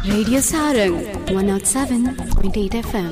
Radio Sarang 107.8 FM.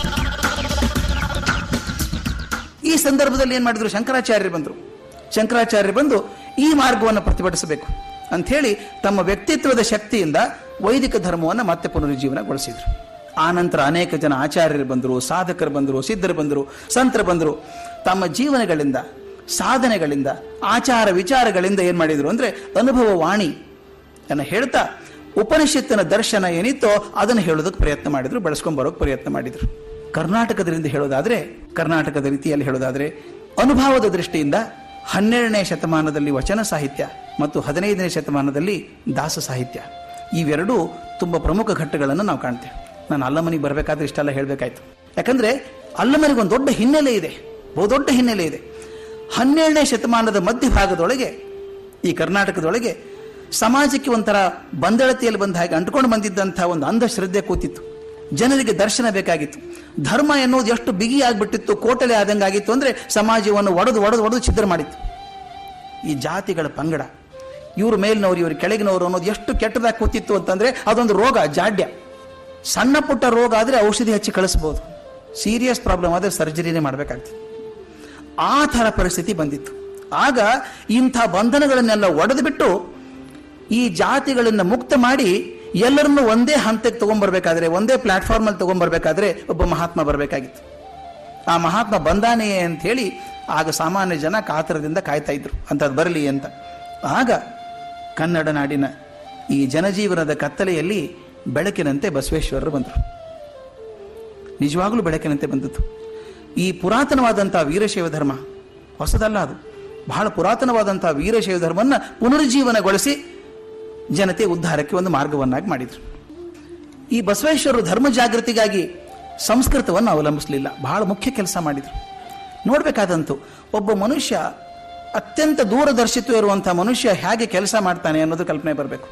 ಈ ಸಂದರ್ಭದಲ್ಲಿ ಏನ್ ಮಾಡಿದ್ರು ಶಂಕರಾಚಾರ್ಯರು ಬಂದರು ಶಂಕರಾಚಾರ್ಯರು ಬಂದು ಈ ಮಾರ್ಗವನ್ನು ಪ್ರತಿಭಟಿಸಬೇಕು ಅಂಥೇಳಿ ತಮ್ಮ ವ್ಯಕ್ತಿತ್ವದ ಶಕ್ತಿಯಿಂದ ವೈದಿಕ ಧರ್ಮವನ್ನು ಮತ್ತೆ ಪುನರುಜ್ಜೀವನಗೊಳಿಸಿದ್ರು ಆ ನಂತರ ಅನೇಕ ಜನ ಆಚಾರ್ಯರು ಬಂದರು ಸಾಧಕರು ಬಂದರು ಸಿದ್ಧರು ಬಂದರು ಸಂತರು ಬಂದರು ತಮ್ಮ ಜೀವನಗಳಿಂದ ಸಾಧನೆಗಳಿಂದ ಆಚಾರ ವಿಚಾರಗಳಿಂದ ಏನ್ ಮಾಡಿದ್ರು ಅಂದ್ರೆ ಅನುಭವ ವಾಣಿ ಅನ್ನ ಹೇಳ್ತಾ ಉಪನಿಷತ್ತಿನ ದರ್ಶನ ಏನಿತ್ತೋ ಅದನ್ನು ಹೇಳೋದಕ್ಕೆ ಪ್ರಯತ್ನ ಮಾಡಿದ್ರು ಬೆಳೆಸ್ಕೊಂಡ್ ಬರೋಕೆ ಪ್ರಯತ್ನ ಮಾಡಿದ್ರು ಕರ್ನಾಟಕದಿಂದ ಹೇಳೋದಾದ್ರೆ ಕರ್ನಾಟಕದ ರೀತಿಯಲ್ಲಿ ಹೇಳೋದಾದ್ರೆ ಅನುಭವದ ದೃಷ್ಟಿಯಿಂದ ಹನ್ನೆರಡನೇ ಶತಮಾನದಲ್ಲಿ ವಚನ ಸಾಹಿತ್ಯ ಮತ್ತು ಹದಿನೈದನೇ ಶತಮಾನದಲ್ಲಿ ದಾಸ ಸಾಹಿತ್ಯ ಇವೆರಡೂ ತುಂಬಾ ಪ್ರಮುಖ ಘಟ್ಟಗಳನ್ನು ನಾವು ಕಾಣ್ತೇವೆ ನಾನು ಅಲ್ಲಮನಿಗೆ ಬರಬೇಕಾದ್ರೆ ಇಷ್ಟೆಲ್ಲ ಹೇಳಬೇಕಾಯ್ತು ಯಾಕಂದ್ರೆ ಅಲ್ಲಮನಿಗೆ ಒಂದು ದೊಡ್ಡ ಹಿನ್ನೆಲೆ ಇದೆ ಬಹುದೊಡ್ಡ ಹಿನ್ನೆಲೆ ಇದೆ ಹನ್ನೆರಡನೇ ಶತಮಾನದ ಮಧ್ಯಭಾಗದೊಳಗೆ ಈ ಕರ್ನಾಟಕದೊಳಗೆ ಸಮಾಜಕ್ಕೆ ಒಂಥರ ಬಂದಳತೆಯಲ್ಲಿ ಬಂದ ಹಾಗೆ ಅಂಟ್ಕೊಂಡು ಬಂದಿದ್ದಂತಹ ಒಂದು ಅಂಧಶ್ರದ್ಧೆ ಕೂತಿತ್ತು ಜನರಿಗೆ ದರ್ಶನ ಬೇಕಾಗಿತ್ತು ಧರ್ಮ ಎನ್ನುವುದು ಎಷ್ಟು ಬಿಗಿ ಆಗ್ಬಿಟ್ಟಿತ್ತು ಕೋಟಲೆ ಆದಂಗಾಗಿತ್ತು ಅಂದ್ರೆ ಸಮಾಜವನ್ನು ಒಡೆದು ಒಡೆದು ಒಡೆದು ಛಿದ್ರ ಮಾಡಿತ್ತು ಈ ಜಾತಿಗಳ ಪಂಗಡ ಇವ್ರ ಮೇಲಿನವರು ಇವ್ರ ಕೆಳಗಿನವರು ಅನ್ನೋದು ಎಷ್ಟು ಕೆಟ್ಟದಾಗಿ ಕೂತಿತ್ತು ಅಂತಂದ್ರೆ ಅದೊಂದು ರೋಗ ಜಾಡ್ಯ ಸಣ್ಣ ಪುಟ್ಟ ರೋಗ ಆದ್ರೆ ಔಷಧಿ ಹಚ್ಚಿ ಕಳಿಸ್ಬೋದು ಸೀರಿಯಸ್ ಪ್ರಾಬ್ಲಮ್ ಆದ್ರೆ ಸರ್ಜರಿನೇ ಮಾಡಬೇಕಾಗ್ತದೆ ಆ ಥರ ಪರಿಸ್ಥಿತಿ ಬಂದಿತ್ತು ಆಗ ಇಂಥ ಬಂಧನಗಳನ್ನೆಲ್ಲ ಒಡೆದು ಬಿಟ್ಟು ಈ ಜಾತಿಗಳನ್ನ ಮುಕ್ತ ಮಾಡಿ ಎಲ್ಲರನ್ನು ಒಂದೇ ಹಂತಕ್ಕೆ ತಗೊಂಡ್ಬರ್ಬೇಕಾದ್ರೆ ಒಂದೇ ಪ್ಲಾಟ್ಫಾರ್ಮ್ ಅಲ್ಲಿ ತಗೊಂಡ್ಬರ್ಬೇಕಾದ್ರೆ ಒಬ್ಬ ಮಹಾತ್ಮ ಬರಬೇಕಾಗಿತ್ತು ಆ ಮಹಾತ್ಮ ಬಂದಾನೆಯೇ ಅಂತ ಹೇಳಿ ಆಗ ಸಾಮಾನ್ಯ ಜನ ಕಾತರದಿಂದ ಕಾಯ್ತಾ ಇದ್ರು ಅಂತದ್ ಬರಲಿ ಅಂತ ಆಗ ಕನ್ನಡ ನಾಡಿನ ಈ ಜನಜೀವನದ ಕತ್ತಲೆಯಲ್ಲಿ ಬೆಳಕಿನಂತೆ ಬಸವೇಶ್ವರರು ಬಂದರು ನಿಜವಾಗ್ಲೂ ಬೆಳಕಿನಂತೆ ಬಂದದ್ದು ಈ ಪುರಾತನವಾದಂತಹ ವೀರಶೈವ ಧರ್ಮ ಹೊಸದಲ್ಲ ಅದು ಬಹಳ ಪುರಾತನವಾದಂತಹ ವೀರಶೈವ ಧರ್ಮವನ್ನು ಪುನರುಜ್ಜೀವನಗೊಳಿಸಿ ಜನತೆ ಉದ್ಧಾರಕ್ಕೆ ಒಂದು ಮಾರ್ಗವನ್ನಾಗಿ ಮಾಡಿದ್ರು ಈ ಬಸವೇಶ್ವರರು ಧರ್ಮ ಜಾಗೃತಿಗಾಗಿ ಸಂಸ್ಕೃತವನ್ನು ಅವಲಂಬಿಸಲಿಲ್ಲ ಬಹಳ ಮುಖ್ಯ ಕೆಲಸ ಮಾಡಿದ್ರು ನೋಡ್ಬೇಕಾದಂತು ಒಬ್ಬ ಮನುಷ್ಯ ಅತ್ಯಂತ ದೂರದರ್ಶಿತ್ವ ಇರುವಂತಹ ಮನುಷ್ಯ ಹೇಗೆ ಕೆಲಸ ಮಾಡ್ತಾನೆ ಅನ್ನೋದು ಕಲ್ಪನೆ ಬರಬೇಕು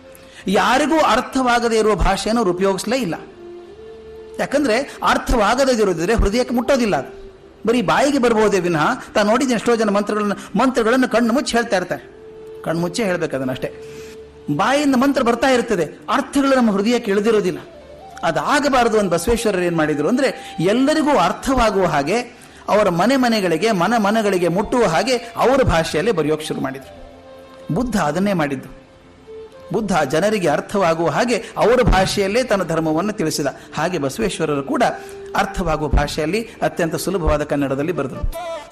ಯಾರಿಗೂ ಅರ್ಥವಾಗದೇ ಇರುವ ಭಾಷೆಯನ್ನು ಅವ್ರು ಉಪಯೋಗಿಸಲೇ ಇಲ್ಲ ಯಾಕಂದ್ರೆ ಅರ್ಥವಾಗದಿರೋದಿದ್ರೆ ಹೃದಯಕ್ಕೆ ಮುಟ್ಟೋದಿಲ್ಲ ಅದು ಬರೀ ಬಾಯಿಗೆ ಬರ್ಬೋದೇ ವಿನಃ ತಾನು ನೋಡಿದ ಎಷ್ಟೋ ಜನ ಮಂತ್ರಗಳನ್ನು ಮಂತ್ರಗಳನ್ನು ಕಣ್ಣು ಮುಚ್ಚಿ ಹೇಳ್ತಾ ಇರ್ತಾರೆ ಕಣ್ಣು ಮುಚ್ಚೆ ಹೇಳ್ಬೇಕು ಅದನ್ನ ಅಷ್ಟೇ ಬಾಯಿಂದ ಮಂತ್ರ ಬರ್ತಾ ಇರ್ತದೆ ಅರ್ಥಗಳು ನಮ್ಮ ಹೃದಯಕ್ಕೆ ಇಳಿದಿರೋದಿಲ್ಲ ಅದಾಗಬಾರದು ಅಂತ ಬಸವೇಶ್ವರರು ಏನ್ ಮಾಡಿದ್ರು ಅಂದ್ರೆ ಎಲ್ಲರಿಗೂ ಅರ್ಥವಾಗುವ ಹಾಗೆ ಅವರ ಮನೆ ಮನೆಗಳಿಗೆ ಮನ ಮನಗಳಿಗೆ ಮುಟ್ಟುವ ಹಾಗೆ ಅವರ ಭಾಷೆಯಲ್ಲೇ ಬರೆಯೋಕೆ ಶುರು ಮಾಡಿದ್ರು ಬುದ್ಧ ಅದನ್ನೇ ಮಾಡಿದ್ದು ಬುದ್ಧ ಜನರಿಗೆ ಅರ್ಥವಾಗುವ ಹಾಗೆ ಅವರ ಭಾಷೆಯಲ್ಲೇ ತನ್ನ ಧರ್ಮವನ್ನು ತಿಳಿಸಿದ ಹಾಗೆ ಬಸವೇಶ್ವರರು ಕೂಡ ಅರ್ಥವಾಗುವ ಭಾಷೆಯಲ್ಲಿ ಅತ್ಯಂತ ಸುಲಭವಾದ ಕನ್ನಡದಲ್ಲಿ ಬರೆದರು